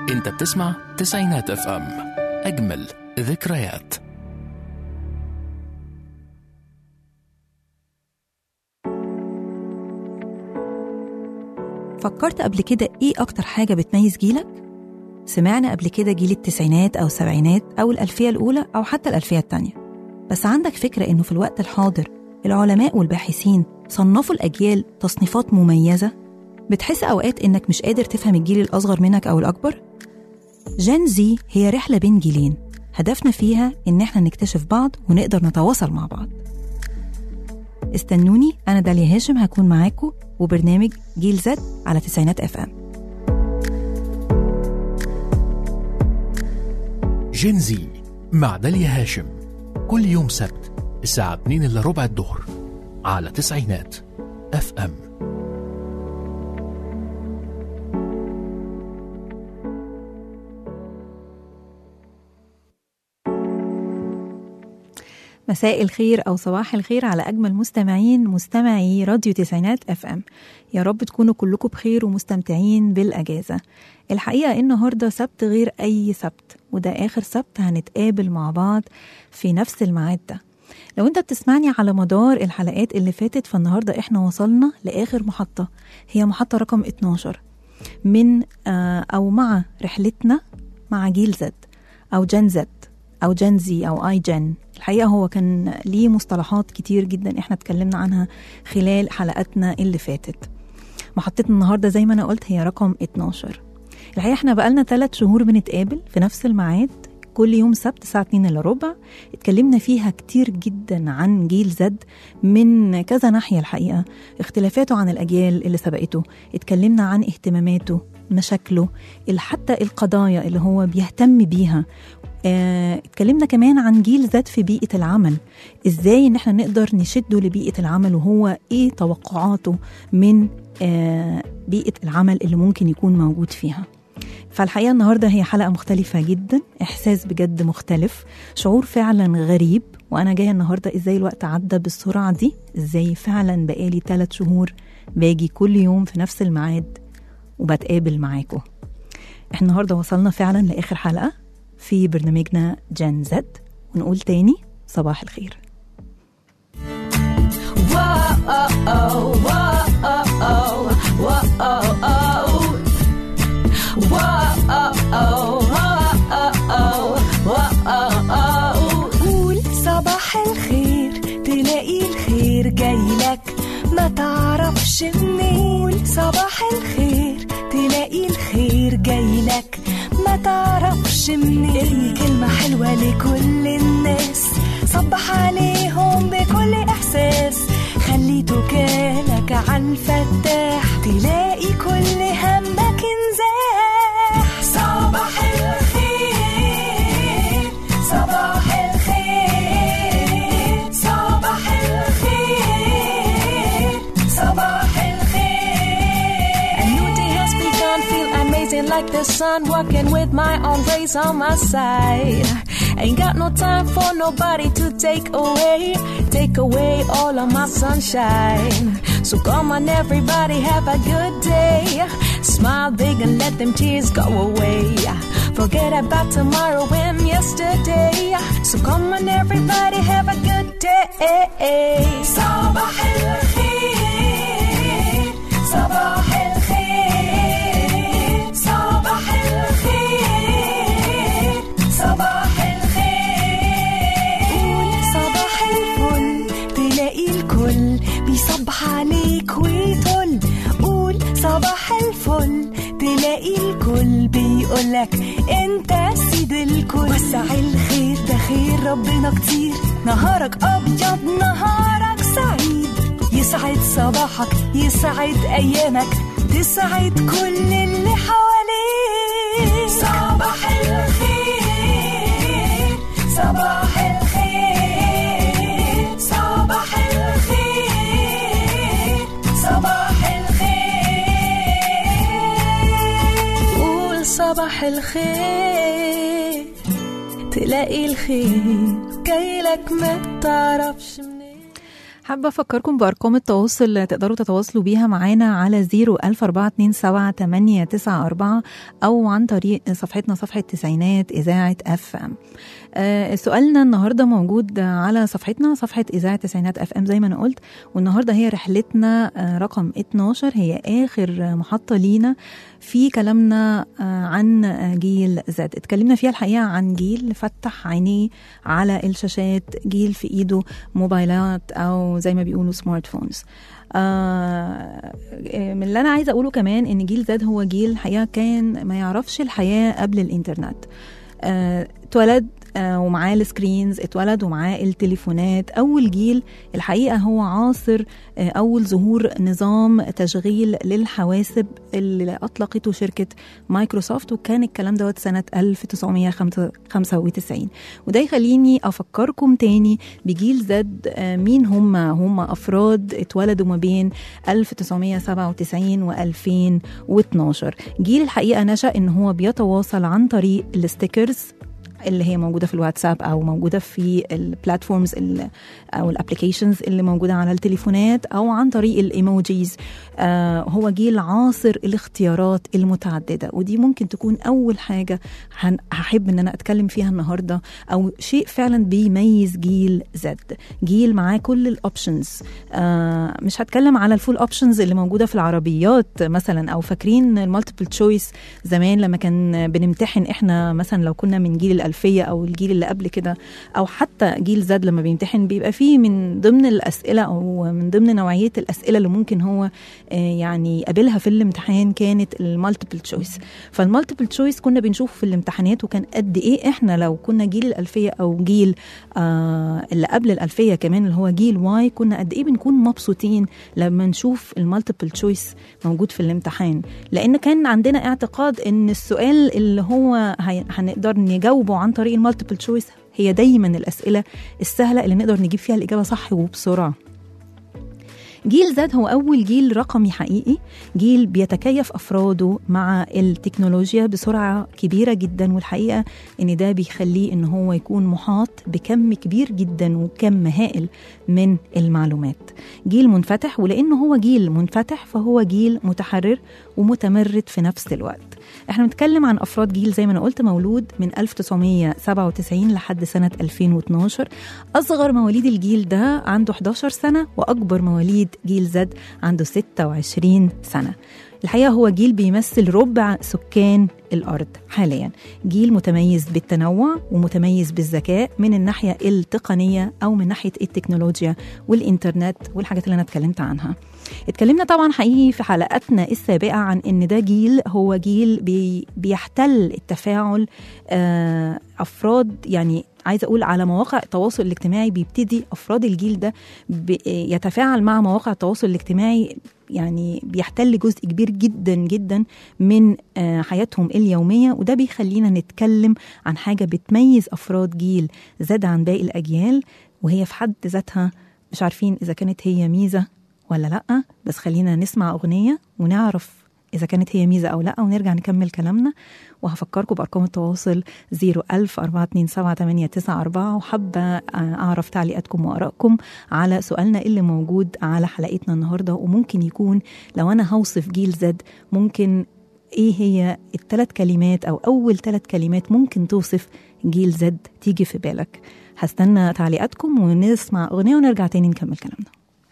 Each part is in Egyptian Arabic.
انت بتسمع تسعينات اف ام اجمل ذكريات فكرت قبل كده إيه أكتر حاجة بتميز جيلك؟ سمعنا قبل كده جيل التسعينات أو السبعينات أو الألفية الأولى أو حتى الألفية التانية بس عندك فكرة إنه في الوقت الحاضر العلماء والباحثين صنفوا الأجيال تصنيفات مميزة؟ بتحس أوقات إنك مش قادر تفهم الجيل الأصغر منك أو الأكبر؟ جين زي هي رحلة بين جيلين هدفنا فيها إن إحنا نكتشف بعض ونقدر نتواصل مع بعض استنوني أنا داليا هاشم هكون معاكم وبرنامج جيل زد على تسعينات اف ام جينزي مع داليا هاشم كل يوم سبت الساعة 2 إلا ربع الظهر على تسعينات اف ام مساء الخير أو صباح الخير على أجمل مستمعين مستمعي راديو تسعينات اف ام يا رب تكونوا كلكم بخير ومستمتعين بالأجازة الحقيقة النهاردة سبت غير أي سبت وده آخر سبت هنتقابل مع بعض في نفس الميعاد ده لو انت بتسمعني على مدار الحلقات اللي فاتت فالنهاردة احنا وصلنا لآخر محطة هي محطة رقم 12 من آه أو مع رحلتنا مع جيل زد أو جن زد أو جن زي أو آي جن الحقيقة هو كان ليه مصطلحات كتير جدا احنا اتكلمنا عنها خلال حلقاتنا اللي فاتت محطتنا النهاردة زي ما أنا قلت هي رقم 12 الحقيقة احنا بقالنا ثلاث شهور بنتقابل في نفس الميعاد كل يوم سبت الساعة 2 إلا ربع اتكلمنا فيها كتير جدا عن جيل زد من كذا ناحية الحقيقة اختلافاته عن الأجيال اللي سبقته اتكلمنا عن اهتماماته مشاكله حتى القضايا اللي هو بيهتم بيها اه اتكلمنا كمان عن جيل زد في بيئة العمل ازاي ان احنا نقدر نشده لبيئة العمل وهو ايه توقعاته من اه بيئة العمل اللي ممكن يكون موجود فيها فالحقيقة النهاردة هي حلقة مختلفة جدا إحساس بجد مختلف شعور فعلا غريب وأنا جاية النهاردة إزاي الوقت عدى بالسرعة دي إزاي فعلا بقالي ثلاث شهور باجي كل يوم في نفس الميعاد وبتقابل معاكم احنا النهاردة وصلنا فعلا لآخر حلقة في برنامجنا جن زد ونقول تاني صباح الخير قول صباح الخير تلاقي الخير جايلك ما تعرفش منين قول صباح الخير تلاقي الخير جايلك ما تعرفش منين ارمي كلمة حلوة لكل الناس صبح عليهم بكل إحساس خلي توكالك عالفتاح تلاقي كل همك انزاح صباح الخير صباح الخير صباح الخير صباح الخير A new day has begun, feel amazing like the sun. Walking with my own rays on my side. Ain't got no time for nobody to take away, take away all of my sunshine. So come on, everybody, have a good day. Smile big and let them tears go away. Forget about tomorrow and yesterday. So come on, everybody, have a good day. صباح الخير صباح الخير صباح الخير صباح الخير قول صباح الفل تلاقي الكل بيصبح عليك ويطل قول صباح الفل تلاقي الكل بيقولك انت سيد الكل وسع الخير ده خير ربنا كتير نهارك ابيض نهارك سعيد يسعد صباحك يسعد ايامك تسعد كل اللي حواليك صباح الخير صباح الخير صباح الخير صباح الخير قول صباح الخير تلاقي الخير جايلك ما تعرفش منين حابة أفكركم بأرقام التواصل اللي تقدروا تتواصلوا بيها معانا على 01427 أو عن طريق صفحتنا صفحة تسعينات إذاعة أف أم آه، سؤالنا النهاردة موجود على صفحتنا صفحة إذاعة تسعينات أف أم زي ما أنا قلت والنهاردة هي رحلتنا آه، رقم 12 هي آخر محطة لينا في كلامنا آه، عن آه، جيل زد اتكلمنا فيها الحقيقة عن جيل فتح عينيه على الشاشات جيل في إيده موبايلات أو زي ما بيقولوا سمارت فونز آه من اللي أنا عايزة أقوله كمان إن جيل زد هو جيل الحقيقة كان ما يعرفش الحياة قبل الإنترنت آه، اتولد آه، ومعاه السكرينز اتولد ومعاه التليفونات اول جيل الحقيقه هو عاصر آه، اول ظهور نظام تشغيل للحواسب اللي اطلقته شركه مايكروسوفت وكان الكلام دوت سنه 1995 وده يخليني افكركم تاني بجيل زد آه، مين هم هم افراد اتولدوا ما بين 1997 و2012 جيل الحقيقه نشا ان هو بيتواصل عن طريق الستيكرز اللي هي موجوده في الواتساب او موجوده في البلاتفورمز ال- او الابلكيشنز اللي موجوده على التليفونات او عن طريق الايموجيز آه هو جيل عاصر الاختيارات المتعدده ودي ممكن تكون اول حاجه هن- هحب ان انا اتكلم فيها النهارده او شيء فعلا بيميز جيل زد جيل معاه كل الاوبشنز آه مش هتكلم على الفول اوبشنز اللي موجوده في العربيات مثلا او فاكرين المالتيبل تشويس زمان لما كان بنمتحن احنا مثلا لو كنا من جيل الألفية أو الجيل اللي قبل كده أو حتى جيل زد لما بيمتحن بيبقى فيه من ضمن الأسئلة أو من ضمن نوعية الأسئلة اللي ممكن هو آه، يعني يقابلها في الامتحان كانت المالتيبل تشويس فالمالتيبل تشويس كنا بنشوفه في الامتحانات وكان قد إيه إحنا لو كنا جيل الألفية أو جيل آه اللي قبل الألفية كمان اللي هو جيل واي كنا قد إيه بنكون مبسوطين لما نشوف المالتيبل تشويس موجود في الامتحان لأن كان عندنا اعتقاد إن السؤال اللي هو هي- هنقدر نجاوبه عن طريق المالتيبل تشويس هي دايما الأسئلة السهلة اللي نقدر نجيب فيها الإجابة صح وبسرعة جيل زد هو أول جيل رقمي حقيقي جيل بيتكيف أفراده مع التكنولوجيا بسرعة كبيرة جدا والحقيقة إن ده بيخليه إن هو يكون محاط بكم كبير جدا وكم هائل من المعلومات جيل منفتح ولأنه هو جيل منفتح فهو جيل متحرر ومتمرد في نفس الوقت احنا بنتكلم عن افراد جيل زي ما انا قلت مولود من 1997 لحد سنه 2012 اصغر مواليد الجيل ده عنده 11 سنه واكبر مواليد جيل زد عنده 26 سنه الحقيقه هو جيل بيمثل ربع سكان الارض حاليا جيل متميز بالتنوع ومتميز بالذكاء من الناحيه التقنيه او من ناحيه التكنولوجيا والانترنت والحاجات اللي انا اتكلمت عنها اتكلمنا طبعا حقيقي في حلقاتنا السابقه عن ان ده جيل هو جيل بي بيحتل التفاعل آه، افراد يعني عايزه اقول على مواقع التواصل الاجتماعي بيبتدي افراد الجيل ده بي- يتفاعل مع مواقع التواصل الاجتماعي يعني بيحتل جزء كبير جدا جدا من آه، حياتهم اليوميه وده بيخلينا نتكلم عن حاجه بتميز افراد جيل زاد عن باقي الاجيال وهي في حد ذاتها مش عارفين اذا كانت هي ميزه ولا لا بس خلينا نسمع اغنيه ونعرف اذا كانت هي ميزه او لا ونرجع نكمل كلامنا وهفكركم بارقام التواصل 01000 427 وحابه آه، اعرف تعليقاتكم وارائكم على سؤالنا اللي موجود على حلقتنا النهارده وممكن يكون لو انا هوصف جيل زد ممكن ايه هي الثلاث كلمات او اول ثلاث كلمات ممكن توصف جيل زد تيجي في بالك هستنى تعليقاتكم ونسمع اغنيه ونرجع تاني نكمل كلامنا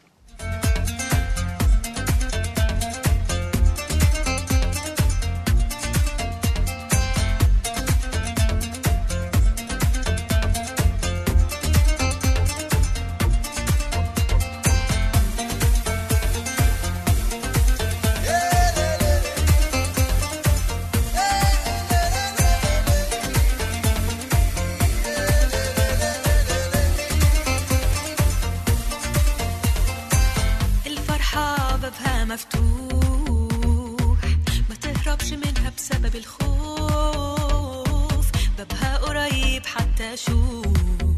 الفرحة بابها مفتوح ما تهربش منها بسبب الخوف بابها قريب حتى شوف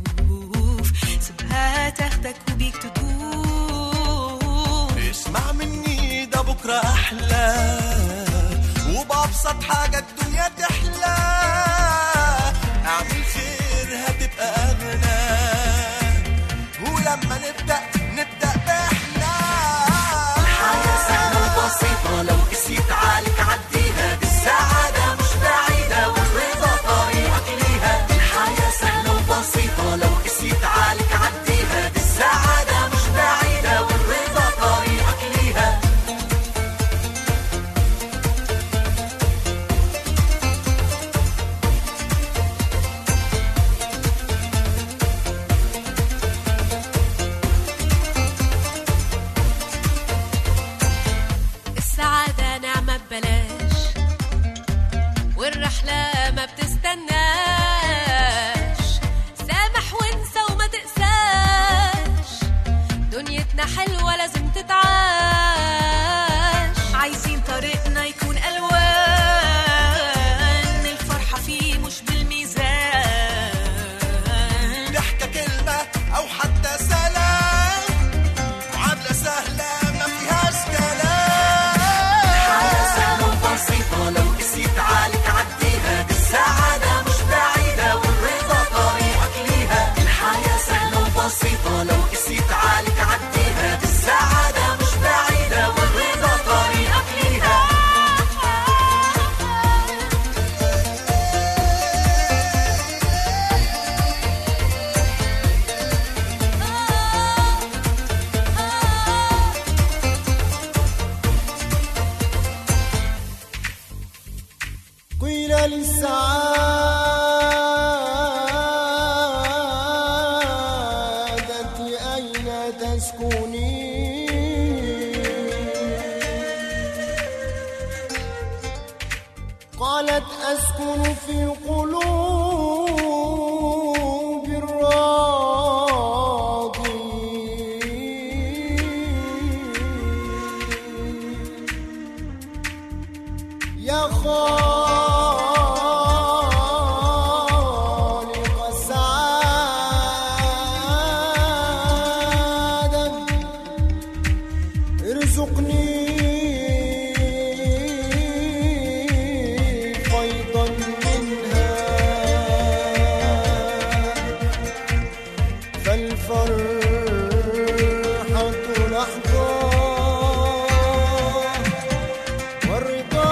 سيبها تاخدك وبيك تدوف اسمع مني ده بكرة أحلى وبأبسط حاجة الدنيا تحلى اعمل خير هتبقى أغنى ولما نبدأ نبدأ تستناش سامح وانسى وما تقساش دنيتنا حلوة لازم تتعاش عايزين طريقنا يكون ألوان الفرحة فيه مش بالميزان ضحكة كلمة أو حتى سلام معادلة سهلة ما فيهاش كلام حياة سهلة وبسيطة لو قسيت عليك عديها السعادة مش بعيدة والرضا طريقك ليها الحياة سهلة وبسيطة لو قسيت عليك عديها السعادة مش بعيدة والرضا طريقك ليها قيل للسعادة أين تسكنين قالت أسكن في قلوب الراضين يا خالق السعادة ارزقني فيضا منها فالفرحة لحظة والرضا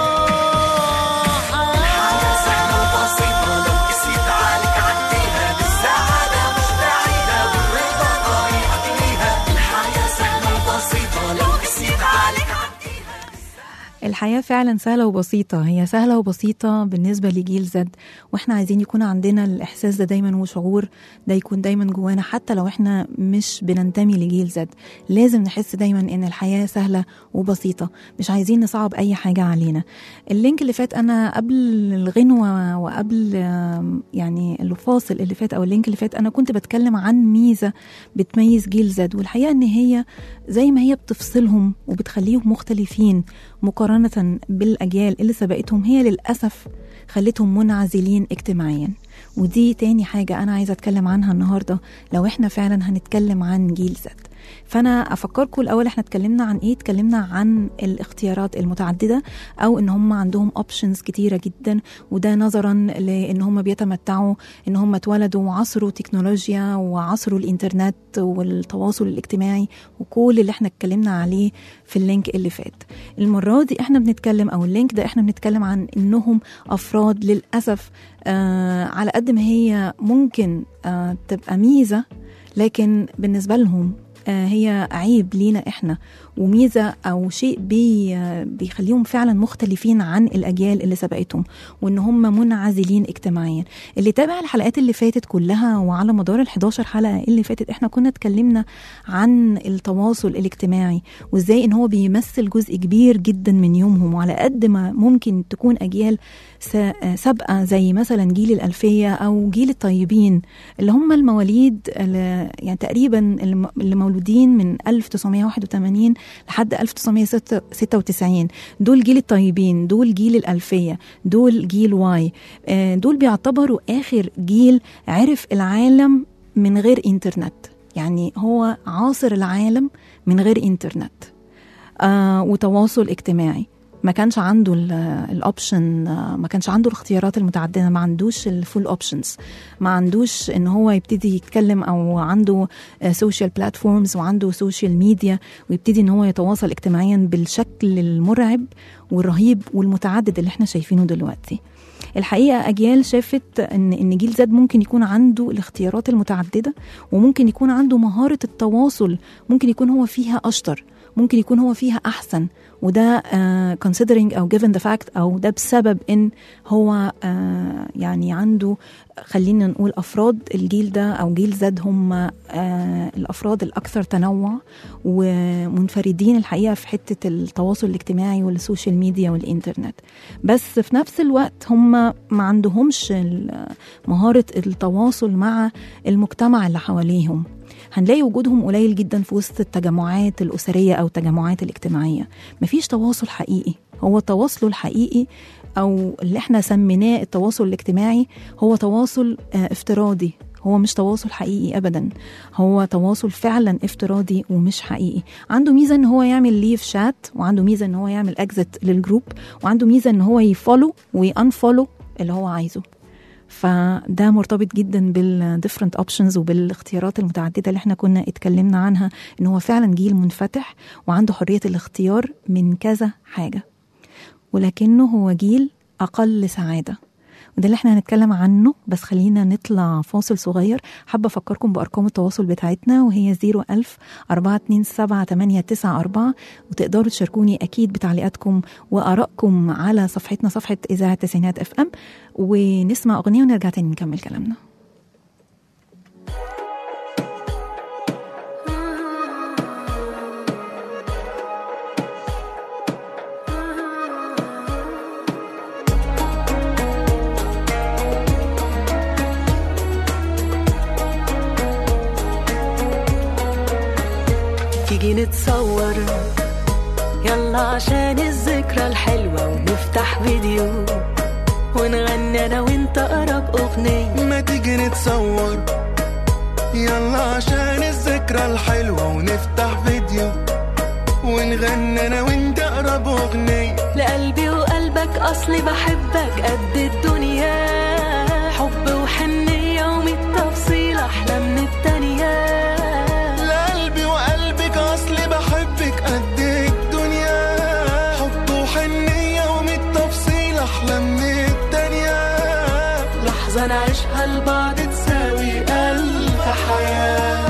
حياة سهلة وبسيطة لو قسيت عليك عديها السعادة مش بعيدة والرضا طريقك ليها الحياة سهلة وبسيطة لو قسيت عليك عديها الحياة فعلا سهلة وبسيطة هي سهلة وبسيطة بالنسبة لجيل زد واحنا عايزين يكون عندنا الإحساس ده دايما وشعور ده يكون دايما جوانا حتى لو احنا مش بننتمي لجيل زد لازم نحس دايما ان الحياة سهلة وبسيطة مش عايزين نصعب أي حاجة علينا اللينك اللي فات أنا قبل الغنوة وقبل آم، يعني الفاصل اللي فات أو اللينك اللي فات أنا كنت بتكلم عن ميزة بتميز جيل زد والحقيقة ان هي زي ما هي بتفصلهم وبتخليهم مختلفين مقارنة بالأجيال اللي سبقتهم هي للأسف خلتهم منعزلين اجتماعيا ودي تاني حاجة أنا عايزة أتكلم عنها النهاردة لو إحنا فعلا هنتكلم عن جيل زد فأنا أفكركم الأول إحنا اتكلمنا عن إيه اتكلمنا عن الاختيارات المتعددة أو إن هم عندهم أوبشنز كتيرة جدا وده نظرا لإن هم بيتمتعوا إن هم اتولدوا عصروا تكنولوجيا وعصروا الإنترنت والتواصل الاجتماعي وكل اللي إحنا اتكلمنا عليه في اللينك اللي فات المرة دي إحنا بنتكلم أو اللينك ده إحنا بنتكلم عن إنهم أفراد للأسف آه على قد ما هي ممكن آه تبقى ميزة لكن بالنسبة لهم آه، هي عيب لينا احنا وميزه او شيء بي آه، بيخليهم فعلا مختلفين عن الاجيال اللي سبقتهم وان هم منعزلين اجتماعيا اللي تابع الحلقات اللي فاتت كلها وعلى مدار ال 11 حلقه اللي فاتت احنا كنا اتكلمنا عن التواصل الاجتماعي وازاي ان هو بيمثل جزء كبير جدا من يومهم وعلى قد ما ممكن تكون اجيال س- آه، سابقه زي مثلا جيل الالفيه او جيل الطيبين اللي هم المواليد اللي- يعني تقريبا الم- اللي مولودين من 1981 لحد 1996 دول جيل الطيبين دول جيل الألفية دول جيل واي آه، دول بيعتبروا آخر جيل عرف العالم من غير إنترنت يعني هو عاصر العالم من غير إنترنت آه وتواصل اجتماعي ما كانش عنده الاوبشن ما كانش عنده الاختيارات المتعدده ما عندوش الفول اوبشنز ما عندوش ان هو يبتدي يتكلم او عنده سوشيال بلاتفورمز وعنده سوشيال ميديا ويبتدي ان هو يتواصل اجتماعيا بالشكل المرعب والرهيب والمتعدد اللي احنا شايفينه دلوقتي الحقيقه اجيال شافت ان ان جيل زد ممكن يكون عنده الاختيارات المتعدده وممكن يكون عنده مهاره التواصل ممكن يكون هو فيها اشطر ممكن يكون هو فيها احسن وده uh, considering أو given the fact أو ده بسبب إن هو uh, يعني عنده خلينا نقول أفراد الجيل ده أو جيل زد هم uh, الأفراد الأكثر تنوع ومنفردين الحقيقة في حتة التواصل الاجتماعي والسوشيال ميديا والإنترنت بس في نفس الوقت هم ما عندهمش ال- مهارة التواصل مع المجتمع اللي حواليهم هنلاقي وجودهم قليل جدا في وسط التجمعات الأسرية أو التجمعات الاجتماعية مفيش تواصل حقيقي هو تواصله الحقيقي أو اللي احنا سميناه التواصل الاجتماعي هو تواصل آه، افتراضي هو مش تواصل حقيقي ابدا هو تواصل فعلا افتراضي ومش حقيقي عنده ميزه ان هو يعمل ليف شات وعنده ميزه ان هو يعمل اكزit للجروب وعنده ميزه ان هو يفولو وينفولو اللي هو عايزه فده مرتبط جدا بالديفرنت اوبشنز وبالاختيارات المتعدده اللي احنا كنا اتكلمنا عنها ان هو فعلا جيل منفتح وعنده حريه الاختيار من كذا حاجه ولكنه هو جيل اقل سعاده وده اللي احنا هنتكلم عنه بس خلينا نطلع فاصل صغير حابة أفكركم بأرقام التواصل بتاعتنا وهي 01000 427 وتقدروا تشاركوني أكيد بتعليقاتكم وآرائكم على صفحتنا صفحة إذاعة تسعينات اف ام ونسمع أغنية ونرجع تاني نكمل كلامنا تيجي نتصور يلا عشان الذكرى الحلوة ونفتح فيديو ونغني أنا وأنت أقرب أغنية ما تيجي نتصور يلا عشان الذكرى الحلوة ونفتح فيديو ونغني انا وانت اقرب اغنية لقلبي وقلبك أصلي بحبك قد الدنيا حب وحنية ومية تفصيل أحلى من التانية لقلبي وقلبك اصلي بحبك قد الدنيا حب وحنية ومية تفصيل احلى من التانية لحظة نعيشها لبعض تساوي ألف حياة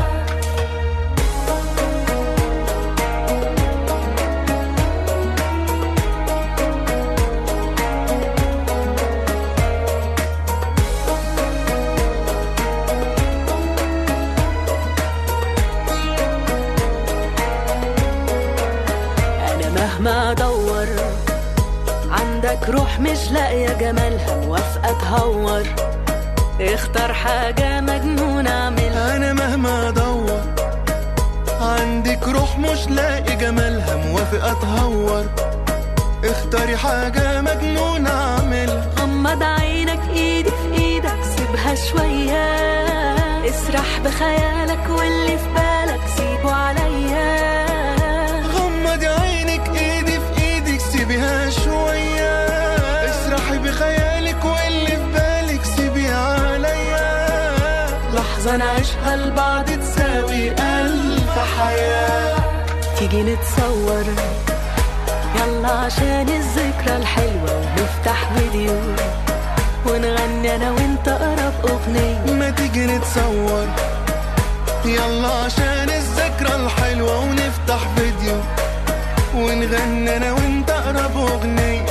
أنا مهما أدور عندك روح مش لاقية جمالها موافقة تهور اختار حاجة مجنون أعملها انا مهما ادور عندك روح مش لاقي جمالها موافقة تهور اختاري حاجة مجنون اعملها غمض عينك ايدي في ايدك سيبها شوية اسرح بخيالك واللي في بالك سيبه عليا غمضي عينك ايدي في ايدك سيبيها شوية اسرحي بخيالك واللي في بالك سيبي عليا لحظة نعيشها لبعض تساوي ألف حياة تيجي نتصور يلا عشان الذكرى الحلوة ونفتح فيديو ونغني أنا وأنت أقرب أغنية ما تيجي نتصور يلا عشان الذكرى الحلوة ونفتح فيديو ونغني انا وانت اقرب اغنية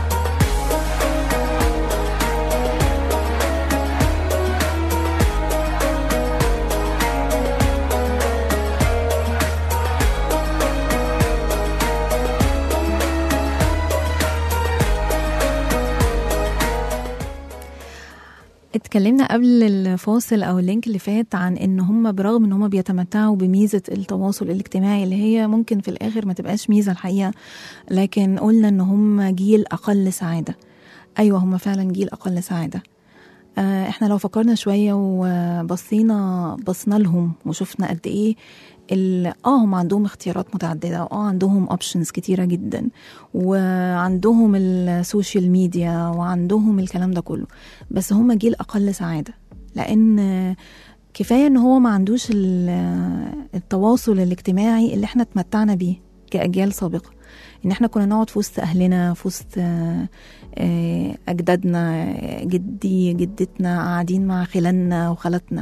اتكلمنا قبل الفاصل او اللينك اللي فات عن ان هم برغم ان هم بيتمتعوا بميزه التواصل الاجتماعي اللي هي ممكن في الاخر ما تبقاش ميزه الحقيقه لكن قلنا ان هم جيل اقل سعاده ايوه هم فعلا جيل اقل سعاده آه، احنا لو فكرنا شويه وبصينا بصنا لهم وشفنا قد ايه ال- اه هم عندهم اختيارات متعدده واه عندهم اوبشنز كتيره جدا وعندهم السوشيال ميديا وعندهم الكلام ده كله بس هم جيل اقل سعاده لان آه، كفايه ان هو ما عندوش ال- التواصل الاجتماعي اللي احنا اتمتعنا بيه كاجيال سابقه ان احنا كنا نقعد في وسط اهلنا في وسط آه، آه، اجدادنا آه، جدي جدتنا قاعدين مع خلاننا وخالاتنا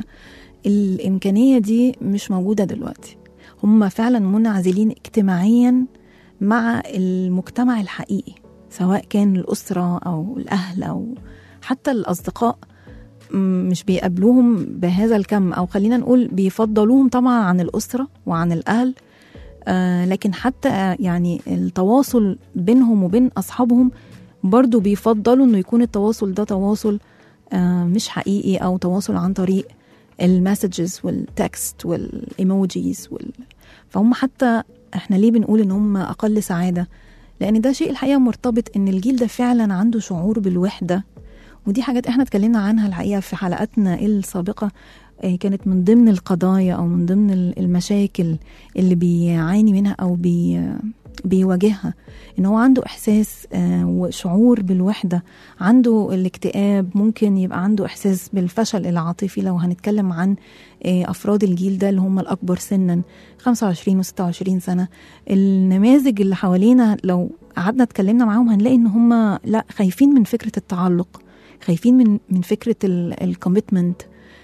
الامكانيه دي مش موجوده دلوقتي هم فعلا منعزلين اجتماعيا مع المجتمع الحقيقي سواء كان الأسرة أو الأهل أو حتى الأصدقاء م- مش بيقابلوهم بهذا الكم أو خلينا نقول بيفضلوهم طبعا عن الأسرة وعن الأهل آه لكن حتى آه، يعني التواصل بينهم وبين أصحابهم برضو بيفضلوا إنه يكون التواصل ده تواصل آه مش حقيقي أو تواصل عن طريق المسجز والتكست والايموجيز وال... فهم حتى احنا ليه بنقول ان هم اقل سعاده لان ده شيء الحقيقه مرتبط ان الجيل ده فعلا عنده شعور بالوحده ودي حاجات احنا اتكلمنا عنها الحقيقه في حلقاتنا السابقه آه، كانت من ضمن القضايا او من ضمن ال- المشاكل اللي بيعاني منها او بي بيواجهها ان هو عنده احساس آه، وشعور بالوحده عنده الاكتئاب ممكن يبقى عنده احساس بالفشل العاطفي لو هنتكلم عن آه، افراد الجيل ده اللي هم الاكبر سنا 25 و26 سنه النماذج اللي حوالينا لو قعدنا اتكلمنا معاهم هنلاقي ان هم لا خايفين من فكره التعلق خايفين من من فكره الكوميتمنت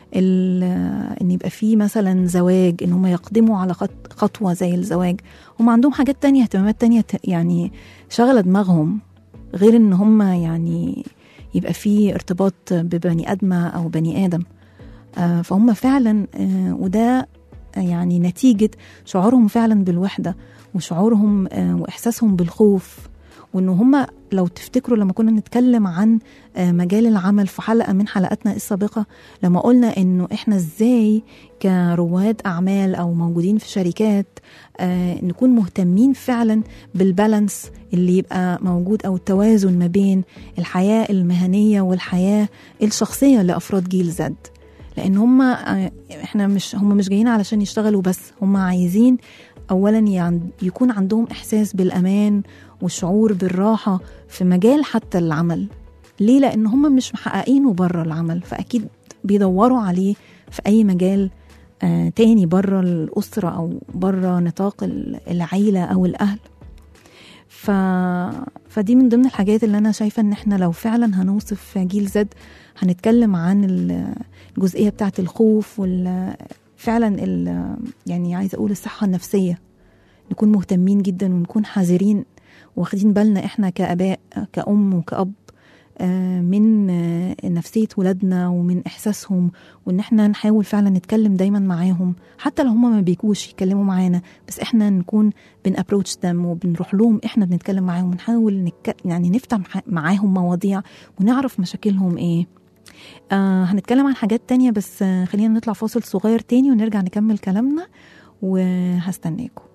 ان يبقى في مثلا زواج ان هم يقدموا على خط- خطوه زي الزواج هم عندهم حاجات تانية اهتمامات تانية ت- يعني شغله دماغهم غير ان هم يعني يبقى في ارتباط ببني ادمه او بني ادم آه، فهم فعلا آه، وده يعني نتيجه شعورهم فعلا بالوحده وشعورهم آه، واحساسهم بالخوف وان هم لو تفتكروا لما كنا نتكلم عن آه، مجال العمل في حلقه من حلقاتنا السابقه لما قلنا انه احنا ازاي كرواد اعمال او موجودين في شركات آه، نكون مهتمين فعلا بالبالانس اللي يبقى موجود او التوازن ما بين الحياه المهنيه والحياه الشخصيه لافراد جيل زد لان هم آه، احنا مش هم مش جايين علشان يشتغلوا بس هم عايزين اولا يعني يكون عندهم احساس بالامان والشعور بالراحه في مجال حتى العمل ليه لان هم مش محققينه بره العمل فاكيد بيدوروا عليه في اي مجال آه تاني بره الاسره او بره نطاق ال- العيله او الاهل ف... فدي من ضمن الحاجات اللي انا شايفه ان احنا لو فعلا هنوصف جيل زد هنتكلم عن ال- الجزئيه بتاعه الخوف وال فعلا ال... يعني عايزه اقول الصحه النفسيه نكون مهتمين جدا ونكون حذرين واخدين بالنا احنا كاباء كأم وكأب آه، من آه، نفسية ولادنا ومن إحساسهم وإن إحنا نحاول فعلا نتكلم دايما معاهم حتى لو هما ما بيجوش يتكلموا معانا بس إحنا نكون بنابروتش دم وبنروح لهم إحنا بنتكلم معاهم ونحاول نك... يعني نفتح مع- معاهم مواضيع ونعرف مشاكلهم إيه آه هنتكلم عن حاجات تانية بس آه خلينا نطلع فاصل صغير تاني ونرجع نكمل كلامنا وهستناكم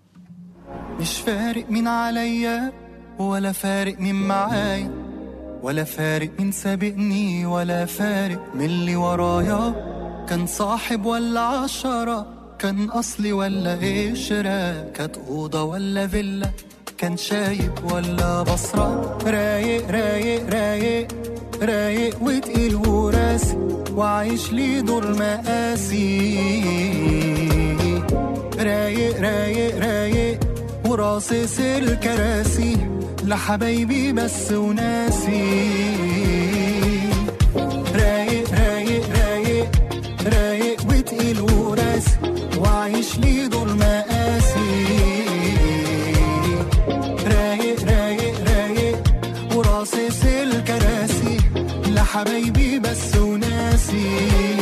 مش فارق مين عليا ولا فارق مين معايا ولا فارق مين سابقني ولا فارق من اللي ورايا كان صاحب ولا عشرة كان أصلي ولا قشرة كانت أوضة ولا فيلا كان شايب ولا بصرة رايق رايق رايق رايق وتقيل وراسي وعايش لي دور مقاسي رايق رايق رايق وراصص الكراسي لحبايبي بس وناسي رايق رايق رايق رايق وتقيل وراسي وعايش لي دور مقاسي رايق رايق رايق وراصص الكراسي لحبايبي بس وناسي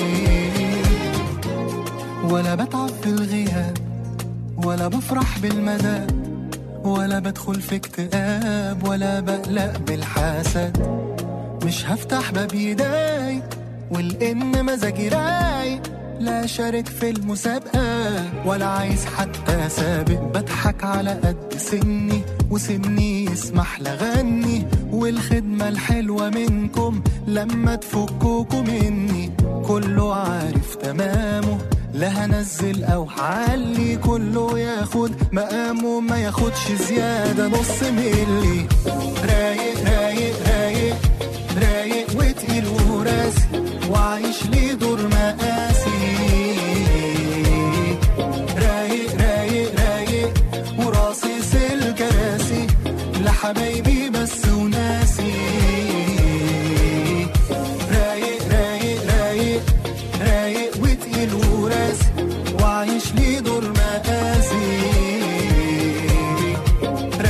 ولا بتعب في الغياب ولا بفرح بالمدى ولا بدخل في اكتئاب ولا بقلق بالحسد مش هفتح باب يداي والإن مزاجي رايق لا شارك في المسابقة ولا عايز حتى سابق بضحك على قد سني وسني يسمح لغني والخدمة الحلوة منكم لما تفكوكوا مني كله عارف تمامه لا هنزل او هعلي كله ياخد مقامه ما ياخدش زيادة نص ملي رايق رايق رايق رايق وتقيل وراسي وعايش لي دور مقاسي رايق رايق رايق وراصص الكراسي لحبايبي بس وناسي رايق رايق رايق رايق وتقيل وراسي وعايش لي دور مقاسي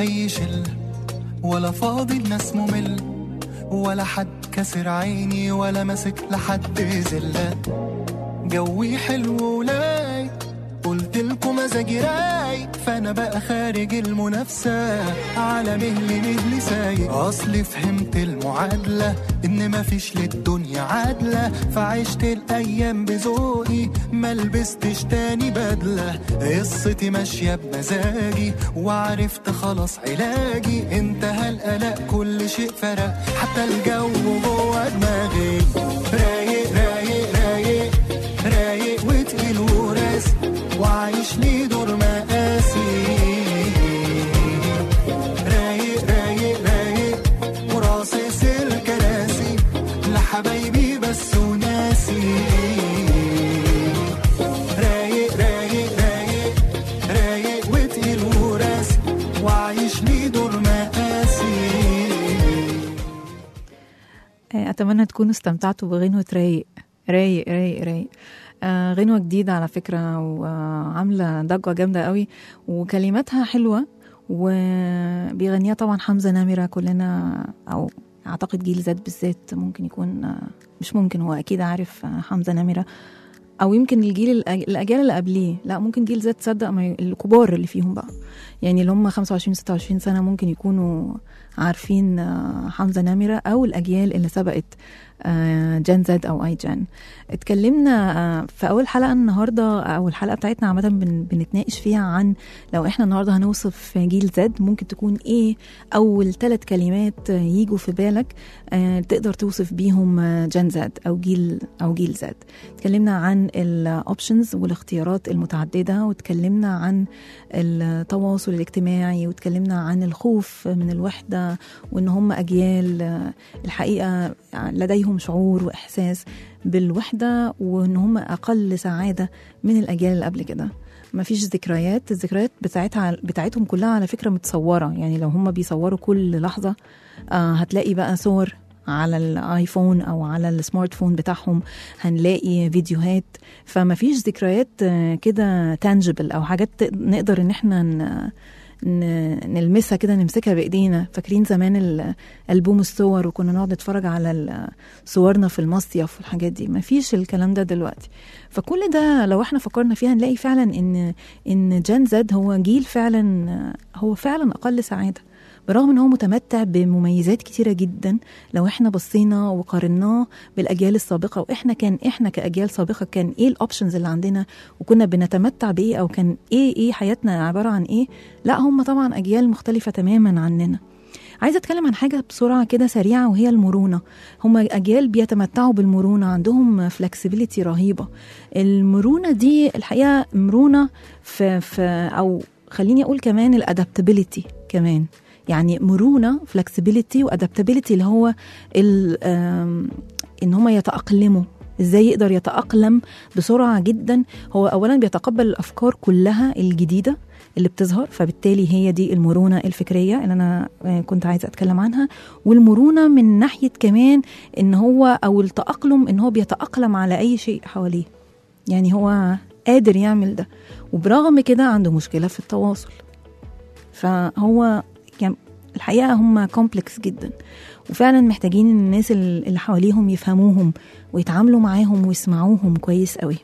أي شلة ولا فاضي الناس ممل ولا حد كسر عيني ولا مسك لحد زلة جوي حلو ولاي قلت لكم مزاجي رايق فانا بقى خارج المنافسة على مهلي مهلي سايق اصلي فهمت المعادلة ان مفيش للدنيا عادلة فعشت الايام بذوقي ما لبستش تاني بدلة قصتي ماشية بمزاجي وعرفت خلاص علاجي انتهى القلق كل شيء فرق حتى الجو جوه دماغي رايق رايق رايق رايق وتقيل وراسي وعايش لي دور مقاسي رايق رايق رايق وراصص الكراسي لحبايبي بس وناسي رايق رايق رايق رايق وتقيل وراسي وعايش لي دور مقاسي آه، أتمنى تكونوا استمتعتوا بغنوة رايق رايق رايق رايق آه غنوة جديدة على فكرة وعاملة ضجة جامدة قوي وكلماتها حلوة وبيغنيها طبعا حمزة نمرة كلنا أو أعتقد جيل زاد بالذات ممكن يكون آه، مش ممكن هو أكيد عارف آه، حمزة نمرة أو يمكن الجيل الأج- الأجيال اللي قبليه لا ممكن جيل زاد تصدق ما ي- الكبار اللي فيهم بقى يعني اللي هم 25 26 سنة ممكن يكونوا عارفين آه، حمزة نمرة أو الأجيال اللي سبقت آه، جان زد أو أي جان اتكلمنا آه، في أول حلقة النهاردة أو الحلقة بتاعتنا عامة بن- بنتناقش فيها عن لو احنا النهاردة هنوصف جيل زد ممكن تكون ايه أول ثلاث كلمات آه، يجوا في بالك آه، تقدر توصف بيهم آه، جان زد أو جيل أو جيل زد اتكلمنا عن الاوبشنز والاختيارات المتعددة واتكلمنا عن التواصل الاجتماعي واتكلمنا عن الخوف من الوحدة وان هم اجيال آه، الحقيقة لديهم شعور واحساس بالوحدة وان هم اقل سعادة من الاجيال اللي قبل كده مفيش ذكريات الذكريات بتاعتها بتاعتهم كلها على فكرة متصورة يعني لو هم بيصوروا كل لحظة آه هتلاقي بقى صور على الايفون او على السمارت فون بتاعهم هنلاقي فيديوهات فما فيش ذكريات آه، كده تانجبل او حاجات تق- نقدر ان احنا ن- ن- نلمسها كده نمسكها بايدينا فاكرين زمان ال- البوم الصور وكنا نقعد نتفرج على ال- صورنا في المصيف والحاجات دي ما فيش الكلام ده دلوقتي فكل ده لو احنا فكرنا فيها نلاقي فعلا ان ان جان زد هو جيل فعلا آه، هو فعلا اقل سعاده برغم ان هو متمتع بمميزات كتيره جدا لو احنا بصينا وقارناه بالاجيال السابقه واحنا كان احنا كاجيال سابقه كان ايه الاوبشنز اللي عندنا وكنا بنتمتع بايه او كان ايه ايه حياتنا عباره عن ايه لا هم طبعا اجيال مختلفه تماما عننا عايزه اتكلم عن حاجه بسرعه كده سريعه وهي المرونه هم اجيال بيتمتعوا بالمرونه عندهم فلكسبيليتي رهيبه المرونه دي الحقيقه مرونه في, في او خليني اقول كمان الادابتابيليتي كمان يعني مرونه فلكسبيليتي وادابتابيليتي اللي هو ال- آم، ان هم يتاقلموا ازاي يقدر يتاقلم بسرعه جدا هو اولا بيتقبل الافكار كلها الجديده اللي بتظهر فبالتالي هي دي المرونه الفكريه اللي انا آه، كنت عايزه اتكلم عنها والمرونه من ناحيه كمان ان هو او التاقلم ان هو بيتاقلم على اي شيء حواليه يعني هو قادر يعمل ده وبرغم كده عنده مشكله في التواصل فهو يعني الحقيقه هم كومبلكس جدا وفعلا محتاجين إن الناس اللي حواليهم يفهموهم ويتعاملوا معاهم ويسمعوهم كويس قوي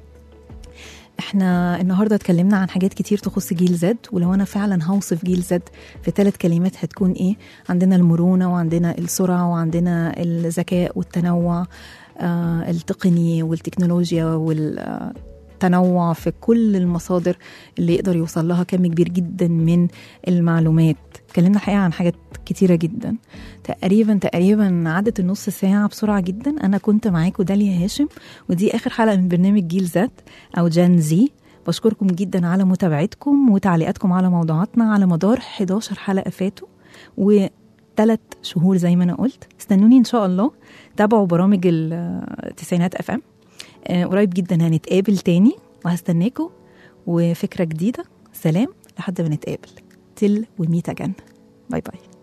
احنا النهارده اتكلمنا عن حاجات كتير تخص جيل زد ولو انا فعلا هوصف جيل زد في ثلاث كلمات هتكون ايه عندنا المرونه وعندنا السرعه وعندنا الذكاء والتنوع آه التقني والتكنولوجيا والتنوع في كل المصادر اللي يقدر يوصل لها كم كبير جدا من المعلومات اتكلمنا الحقيقه عن حاجات كتيره جدا تقريبا تقريبا عدت النص ساعه بسرعه جدا انا كنت معاكم داليا هاشم ودي اخر حلقه من برنامج جيل زد او جان زي بشكركم جدا على متابعتكم وتعليقاتكم على موضوعاتنا على مدار 11 حلقه فاتوا وثلاث شهور زي ما انا قلت استنوني ان شاء الله تابعوا برامج التسعينات اف ام قريب جدا هنتقابل تاني وهستناكم وفكره جديده سلام لحد ما نتقابل تل وميت اجن باي باي